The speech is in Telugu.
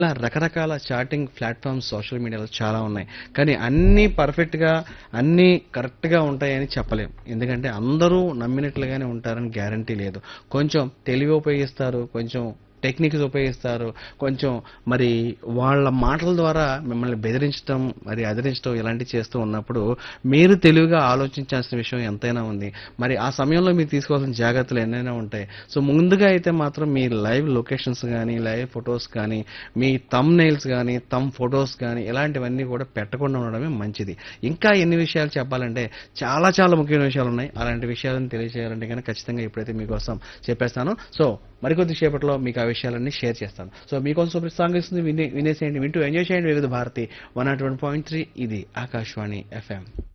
ఇలా రకరకాల చాటింగ్ ప్లాట్ఫామ్స్ సోషల్ మీడియాలో చాలా ఉన్నాయి కానీ అన్నీ పర్ఫెక్ట్గా అన్నీ కరెక్ట్గా ఉంటాయని చెప్పలేం ఎందుకంటే అందరూ నమ్మినట్లుగానే ఉంటారని గ్యారంటీ లేదు కొంచెం తెలివి ఉపయోగిస్తారు కొంచెం టెక్నిక్స్ ఉపయోగిస్తారు కొంచెం మరి వాళ్ళ మాటల ద్వారా మిమ్మల్ని బెదిరించడం మరి అదిరించడం ఇలాంటివి చేస్తూ ఉన్నప్పుడు మీరు తెలివిగా ఆలోచించాల్సిన విషయం ఎంతైనా ఉంది మరి ఆ సమయంలో మీరు తీసుకోవాల్సిన జాగ్రత్తలు ఎన్నైనా ఉంటాయి సో ముందుగా అయితే మాత్రం మీ లైవ్ లొకేషన్స్ కానీ లైవ్ ఫొటోస్ కానీ మీ తమ్ నెయిల్స్ కానీ తమ్ ఫొటోస్ కానీ ఇలాంటివన్నీ కూడా పెట్టకుండా ఉండడమే మంచిది ఇంకా ఎన్ని విషయాలు చెప్పాలంటే చాలా చాలా ముఖ్యమైన విషయాలు ఉన్నాయి అలాంటి విషయాలను తెలియజేయాలంటే కనుక ఖచ్చితంగా ఇప్పుడైతే మీకోసం చెప్పేస్తాను సో మరికొద్ది సేపట్లో మీకు ఆ విషయాలన్నీ షేర్ చేస్తాను సో మీకోసం సూపర్ సాంగ్ ఇస్తుంది వినే వినేసేయండి వింటూ ఎంజాయ్ చేయండి Vividh Bharati one naught one point three ఇది ఆకాశవాణి ఎఫ్ఎం